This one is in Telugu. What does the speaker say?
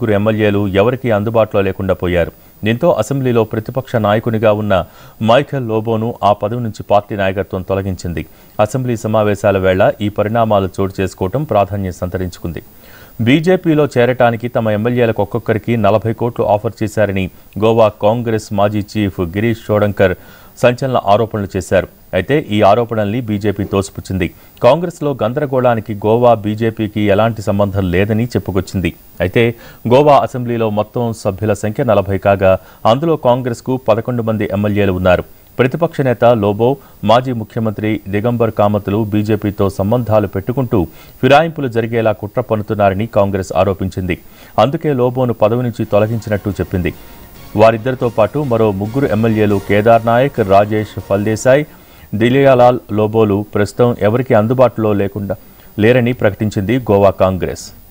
ముగ్గురు ఎమ్మెల్యేలు ఎవరికీ అందుబాటులో లేకుండా పోయారు దీంతో అసెంబ్లీలో ప్రతిపక్ష నాయకునిగా ఉన్న మైఖెల్ లోబోను ఆ పదవి నుంచి పార్టీ నాయకత్వం తొలగించింది అసెంబ్లీ సమావేశాల వేళ ఈ పరిణామాలు చోటు చేసుకోవడం ప్రాధాన్యం సంతరించుకుంది బీజేపీలో చేరటానికి తమ ఎమ్మెల్యేలకు ఒక్కొక్కరికి నలభై కోట్లు ఆఫర్ చేశారని గోవా కాంగ్రెస్ మాజీ చీఫ్ గిరీష్ చోడంకర్ సంచలన ఆరోపణలు చేశారు అయితే ఈ ఆరోపణల్ని బీజేపీ తోసిపుచ్చింది కాంగ్రెస్లో గందరగోళానికి గోవా బీజేపీకి ఎలాంటి సంబంధం లేదని చెప్పుకొచ్చింది అయితే గోవా అసెంబ్లీలో మొత్తం సభ్యుల సంఖ్య నలభై కాగా అందులో కాంగ్రెస్కు పదకొండు మంది ఎమ్మెల్యేలు ఉన్నారు ప్రతిపక్ష నేత లోబో మాజీ ముఖ్యమంత్రి దిగంబర్ కామతులు బీజేపీతో సంబంధాలు పెట్టుకుంటూ ఫిరాయింపులు జరిగేలా కుట్ర పన్నుతున్నారని కాంగ్రెస్ ఆరోపించింది అందుకే లోబోను పదవి నుంచి తొలగించినట్టు చెప్పింది వారిద్దరితో పాటు మరో ముగ్గురు ఎమ్మెల్యేలు కేదార్ నాయక్ రాజేష్ ఫల్దేశాయ్ దిలియాలాల్ లోబోలు ప్రస్తుతం ఎవరికీ అందుబాటులో లేకుండా లేరని ప్రకటించింది గోవా కాంగ్రెస్